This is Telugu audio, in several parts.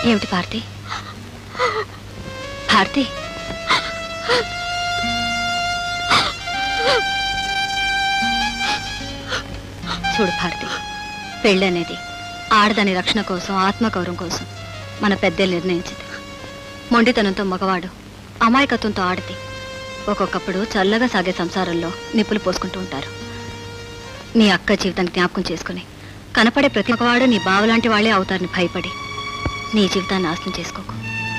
ఏమిటి భారతి భారతి చూడు భారతి పెళ్ళి అనేది ఆడదాని రక్షణ కోసం ఆత్మగౌరవం కోసం మన పెద్దలు నిర్ణయించింది మొండితనంతో మగవాడు అమాయకత్వంతో ఆడది ఒక్కొక్కప్పుడు చల్లగా సాగే సంసారంలో నిప్పులు పోసుకుంటూ ఉంటారు నీ అక్క జీవితాన్ని జ్ఞాపకం చేసుకుని కనపడే ప్రతి ఒక్కవాడు నీ బావలాంటి వాళ్ళే అవుతారని భయపడి నీ జీవితాన్ని నాశనం చేసుకోకు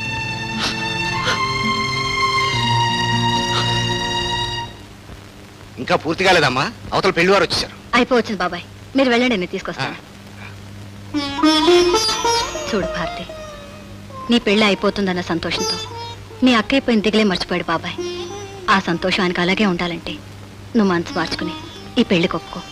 ఇంకా పూర్తి కాలేదమ్మా అవతల పెళ్లి వారు వచ్చేసారు అయిపోవచ్చింది బాబాయ్ మీరు వెళ్ళండి నేను తీసుకొస్తాను చూడు భారతి నీ పెళ్ళి అయిపోతుందన్న సంతోషంతో నీ అక్క అయిపోయిన దిగులే మర్చిపోయాడు బాబాయ్ ఆ సంతోషం ఆయనకు అలాగే ఉండాలంటే నువ్వు మనసు మార్చుకుని ఈ పెళ్లి ఒప్పుకో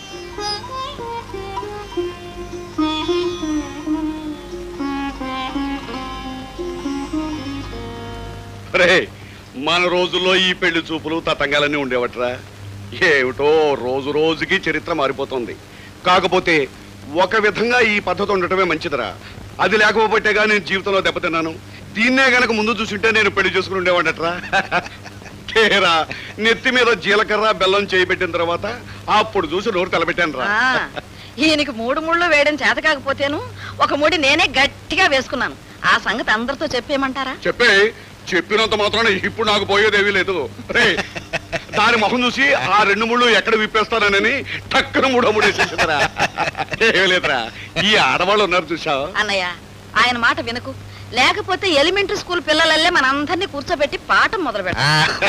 రే మన రోజుల్లో ఈ పెళ్లి చూపులు తతంగాలన్నీ ఉండేవట్రా ఏమిటో రోజు రోజుకి చరిత్ర మారిపోతుంది కాకపోతే ఒక విధంగా ఈ పద్ధతి ఉండటమే మంచిదిరా అది లేకపోబట్టేగా నేను జీవితంలో దెబ్బతిన్నాను దీన్నే గనక ముందు చూసుంటే నేను పెళ్లి చేసుకుని ఉండేవాడట్రా కేరా నెత్తి మీద జీలకర్ర బెల్లం చేయబెట్టిన తర్వాత అప్పుడు చూసి నోరు తలబెట్టాను రా ఆ, ఈయనకి మూడు ముళ్ళు వేయడం చేత కాకపోతేను ఒక ముడి నేనే గట్టిగా వేసుకున్నాను ఆ సంగతి అందరితో చెప్పేయమంటారా చెప్పే చెప్పినంత మాత్రాన ఇప్పుడు నాకు పోయేదేమీ లేదు రే దాని మొహం చూసి ఆ రెండు ముళ్ళు ఎక్కడ విప్పేస్తానని టక్కున మూడో మూడేసేసిందిరా ఏమీ లేదురా ఈ ఆడవాళ్ళు ఉన్నారు చూసావు అన్నయ్య ఆయన మాట వినకు లేకపోతే ఎలిమెంటరీ స్కూల్ పిల్లలల్లే మన అందరినీ కూర్చోబెట్టి పాఠం మొదలు పెట్ట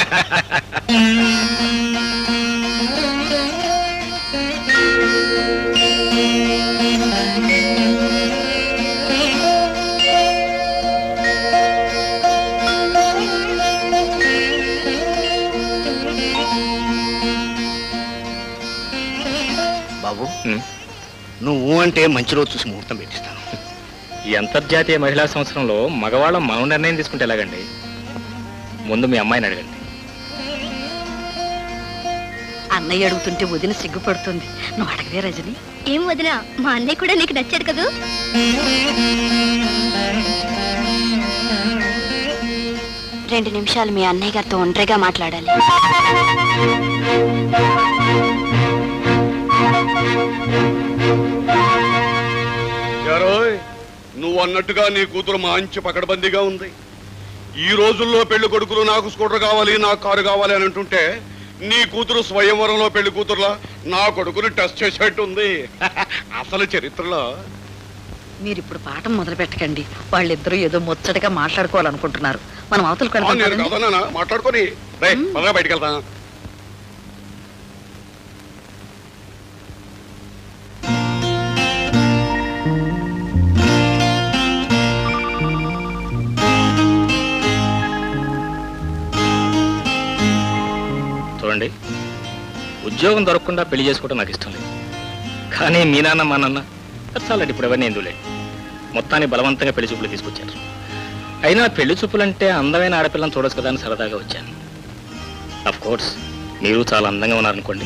బాబు నువ్వు అంటే మంచి రోజు చూసి ముహూర్తం పెట్టిస్తాను ఈ అంతర్జాతీయ మహిళా సంవత్సరంలో మగవాళ్ళం మనం నిర్ణయం తీసుకుంటే ఎలాగండి ముందు మీ అమ్మాయిని అడగండి అన్నయ్య అడుగుతుంటే వదిన సిగ్గుపడుతుంది నువ్వు అడగవే రజని ఏం వదినా మా అన్నయ్య కూడా నీకు నచ్చాడు కదూ రెండు నిమిషాలు మీ అన్నయ్య గారితో ఒంటరిగా మాట్లాడాలి యారోయ్ నువ్వు అన్నట్టుగా నీ కూతురు మంచి పకడ్బందీగా ఉంది ఈ రోజుల్లో పెళ్లి కొడుకులు నాకు స్కూటర్ కావాలి నాకు కారు కావాలి అని అంటుంటే నీ కూతురు స్వయంవరంలో పెళ్లి కూతురులా నా కొడుకుని టెస్ట్ చేసేట్టు ఉంది అసలు చరిత్రలో మీరు ఇప్పుడు పాఠం మొదలు పెట్టకండి వాళ్ళిద్దరూ ఏదో ముచ్చటగా మాట్లాడుకోవాలనుకుంటున్నారు మనం అవతలకు ఆ, నేను వెళ్దాం కాదన్నా మాట్లాడుకొని రే పదగా బయటికి వెళ్తా చూడండి ఉద్యోగం దొరకకుండా పెళ్లి చేసుకోవడం నాకు ఇష్టం లేదు కానీ మీ నాన్న మా నాన్న చాలండి ఇప్పుడు ఎవరిని ఎందులే మొత్తాన్ని బలవంతంగా పెళ్లి చూపులు తీసుకొచ్చారు అయినా పెళ్లి చూపులంటే అందమైన ఆడపిల్లని చూడొచ్చు కదా అని సరదాగా వచ్చాను అఫ్ కోర్స్ మీరు చాలా అందంగా ఉన్నారనుకోండి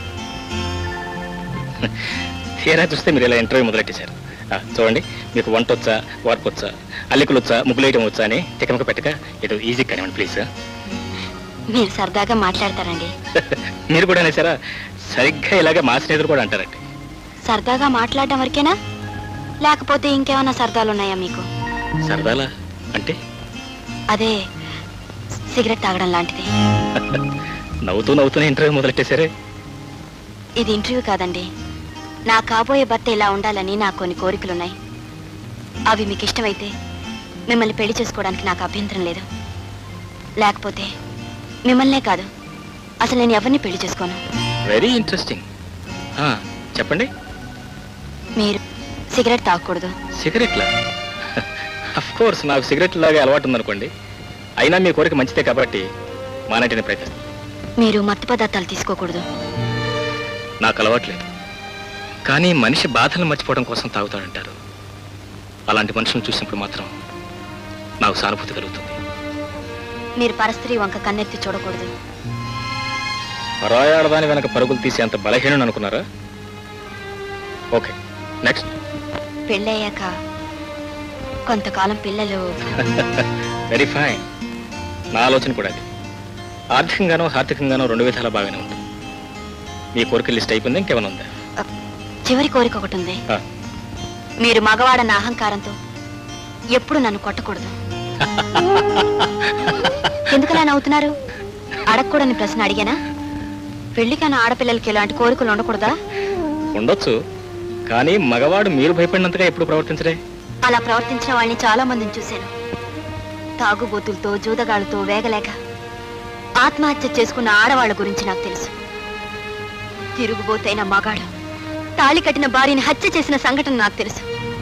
తీరా చూస్తే మీరు ఇలా ఇంటర్వ్యూ మొదలెట్టేశారు ఆ, చూడండి మీకు వంట వచ్చా వార్పు వచ్చా అల్లికలు వచ్చా ముగ్గులేయటం వచ్చా అని తికమక పెట్టక ఇటు ఈజీ కానివ్వండి ప్లీజ్ మీరు సరదాగా మాట్లాడతారండి మీరు కూడా అనేసారా సరిగ్గా ఇలాగే మా స్నేహితులు కూడా అంటారండి సరదాగా మాట్లాడడం వరకేనా లేకపోతే ఇంకేమైనా సరదాలు ఉన్నాయా మీకు సరదాలా అంటే అదే సిగరెట్ తాగడం లాంటిది నవ్వుతూ నవ్వుతూనే ఇంటర్వ్యూ మొదలెట్టేశారే ఇది ఇంటర్వ్యూ కాదండి నా కాబోయే భర్త ఇలా ఉండాలని నాకు కొన్ని కోరికలున్నాయి అవి మీకు ఇష్టమైతే మిమ్మల్ని పెళ్లి చేసుకోవడానికి నాకు అభ్యంతరం లేదు లేకపోతే మిమ్మల్నే కాదు అసలు నేను ఎవరిని పెళ్లి చేసుకోను వెరీ ఇంట్రెస్టింగ్ చెప్పండి మీరు సిగరెట్ తాగకూడదు సిగరెట్లా అఫ్ కోర్స్ నాకు సిగరెట్ లాగే అలవాటు ఉందనుకోండి అయినా మీ కోరిక మంచిదే కాబట్టి మానేటిని ప్రయత్నిస్తాను మీరు మత్తు పదార్థాలు తీసుకోకూడదు నాకు అలవాట్లేదు కానీ మనిషి బాధలు మర్చిపోవడం కోసం తాగుతాడంటారు అలాంటి మనుషులను చూసినప్పుడు మాత్రం నాకు సానుభూతి కలుగుతుంది మీరు పరస్త్రీ వంక కన్నెత్తి చూడకూడదు పరాయాడదాని వెనక పరుగులు తీసే అంత బలహీనం అనుకున్నారా ఓకే నెక్స్ట్ పెళ్ళయ్యాక కొంతకాలం పిల్లలు వెరీ ఫైన్ నా ఆలోచన కూడా అది ఆర్థికంగానో ఆర్థికంగానో రెండు విధాలా బాగానే ఉంటుంది మీ కోరిక లిస్ట్ అయిపోయింది ఇంకేమైనా ఉందా చివరి కోరిక ఒకటి ఉంది ఆ. మీరు మగవాడన్న అహంకారంతో ఎప్పుడు నన్ను కొట్టకూడదు ఎందుకలా నవ్వుతున్నారు అడగకూడని ప్రశ్న అడిగానా పెళ్లికైన ఆడపిల్లలకి ఇలాంటి కోరికలు ఉండకూడదా ఉండొచ్చు కానీ మగవాడు మీరు భయపడినంతగా ఎప్పుడు ప్రవర్తించరే అలా ప్రవర్తించిన వాళ్ళని చాలా మందిని చూశాను తాగుబోతులతో జూదగాళ్ళతో వేగలేక ఆత్మహత్య చేసుకున్న ఆడవాళ్ళ గురించి నాకు తెలుసు తిరుగుబోతైన మగాడు తాళి కట్టిన భార్యని హత్య చేసిన సంఘటన నాకు తెలుసు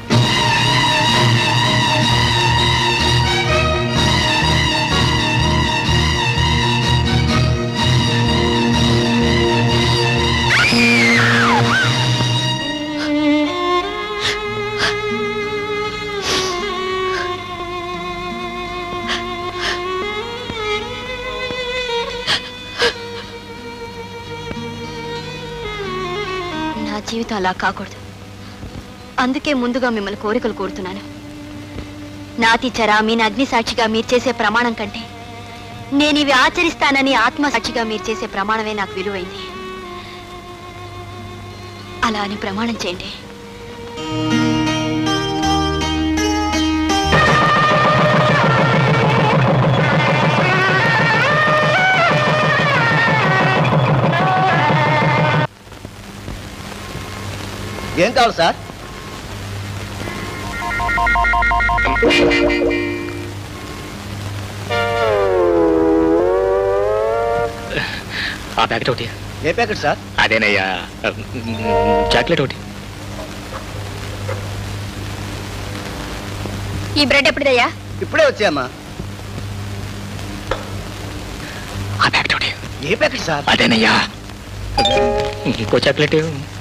నా జీవితం అలా కాకూడదు అందుకే ముందుగా మిమ్మల్ని కోరికలు కోరుతున్నాను నాతి చరామీని అగ్ని సాక్షిగా మీరు చేసే ప్రమాణం కంటే నేను ఇవి ఆచరిస్తానని ఆత్మ సాక్షిగా మీరు చేసే ప్రమాణమే నాకు విలువైంది అలా అని ప్రమాణం చేయండి ఏం కావాలి సార్ ఆ ప్యాకెట్ ఒకటి ఏ ప్యాకెట్ సార్ అదేనయ్యా చాక్లెట్ ఒకటి ఈ బ్రెడ్ ఎప్పుడుదయ్యా ఇప్పుడే వచ్చాయమ్మా ఆ ప్యాకెట్ ఒకటి ఏ ప్యాకెట్ సార్ అదేనయ్యా ఇంకో చాక్లెట్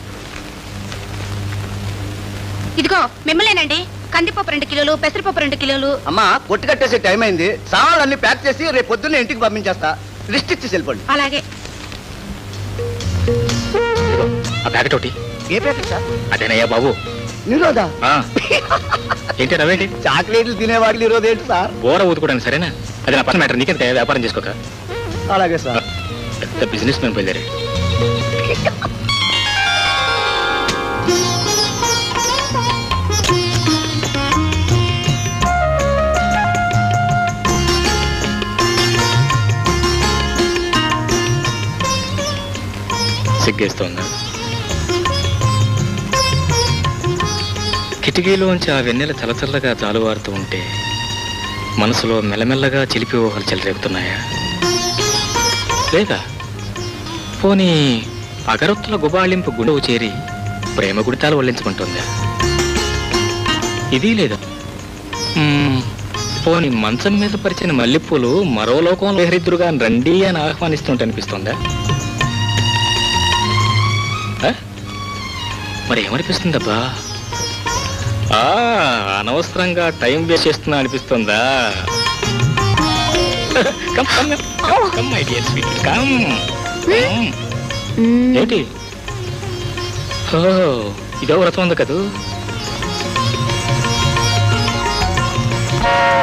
ఇదిగో మిమ్మల్నేనండి కందిపప్పు రెండు కిలోలు పెసరపప్పు రెండు కిలోలు అమ్మా కొట్టు కట్టేసే టైం అయింది సామాన్లు అన్ని ప్యాక్ చేసి రేపు పొద్దున్నే ఇంటికి పంపించేస్తా లిస్ట్ ఇచ్చి వెళ్ళిపోండి అలాగే ఆ ప్యాకెట్ ఒకటి ఏ ప్యాకెట్ సార్ అదేనయ్యా బాబు నిరోధా ఆ. ఏంటి నవ్వేంటి చాక్లెట్లు తినేవాడికి నిరోధ ఏంటి సార్ బోర ఊదుకోవడానికి సరేనా అది నా పర్సనల్ మ్యాటర్ నీకెంత వ్యాపారం చేసుకోక అలాగే సార్ పెద్ద బిజినెస్ మ్యాన్ బయలుదేరాడు సిగ్గేస్తోందా కిటికీలోంచి ఆ వెన్నెల చలచల్లగా జాలువారుతూ ఉంటే మనసులో మెల్లమెల్లగా చిలిపి ఊహలు చెలరేగుతున్నాయా లేదా పోనీ అగరొత్తుల గుబాళింపు గుండెవు చేరి ప్రేమ గుడితాలు వల్లించుకుంటుందా ఇది లేదా మ్మ్, పోనీ మంచం మీద పరిచిన మల్లెపూలు మరో లోకంలో హరిద్రుగా రండి అని ఆహ్వానిస్తుంటే అనిపిస్తుందా ఆ? మరి ఏమనిపిస్తుందబ్బా ఆ, అనవసరంగా టైం వేస్ట్ చేస్తున్నా అనిపిస్తుందా come come come come my dear sweet come come ఏంటి ఓ ఇదో వ్రతం ఉంది కదూ